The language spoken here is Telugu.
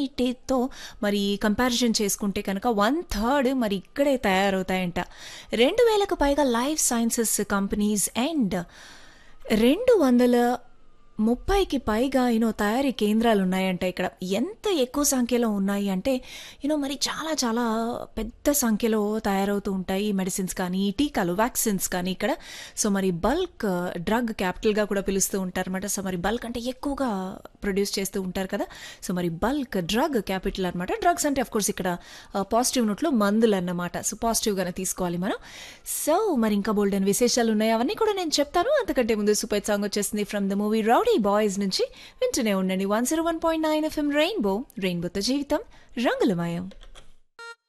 అన్నిటితో మరి కంపారిజన్ చేసుకుంటే కనుక వన్ థర్డ్ మరి ఇక్కడే తయారవుతాయంట రెండు వేలకు పైగా లైఫ్ సైన్సెస్ కంపెనీస్ అండ్ రెండు వందల ముప్పైకి పైగా యూనో తయారీ కేంద్రాలు ఉన్నాయంట ఇక్కడ ఎంత ఎక్కువ సంఖ్యలో ఉన్నాయి అంటే యూనో మరి చాలా చాలా పెద్ద సంఖ్యలో తయారవుతూ ఉంటాయి ఈ మెడిసిన్స్ కానీ ఈ టీకాలు వ్యాక్సిన్స్ కానీ ఇక్కడ సో మరి బల్క్ డ్రగ్ క్యాపిటల్గా కూడా పిలుస్తూ ఉంటారన్నమాట సో మరి బల్క్ అంటే ఎక్కువగా ప్రొడ్యూస్ చేస్తూ ఉంటారు కదా సో మరి బల్క్ డ్రగ్ క్యాపిటల్ అనమాట డ్రగ్స్ అంటే కోర్స్ ఇక్కడ పాజిటివ్ నోట్లో మందులు అన్నమాట సో పాజిటివ్గానే తీసుకోవాలి మనం సో మరి ఇంకా బోల్డ్ అని విశేషాలు ఉన్నాయి అవన్నీ కూడా నేను చెప్తాను అంతకంటే ముందు సూపర్ సాంగ్ వచ్చేసింది from the movie rowdy boys నుంచి వింటూనే ఉండండి one zero one point nine FM rainbow రెయిన్బోతో జీవితం రంగులమయం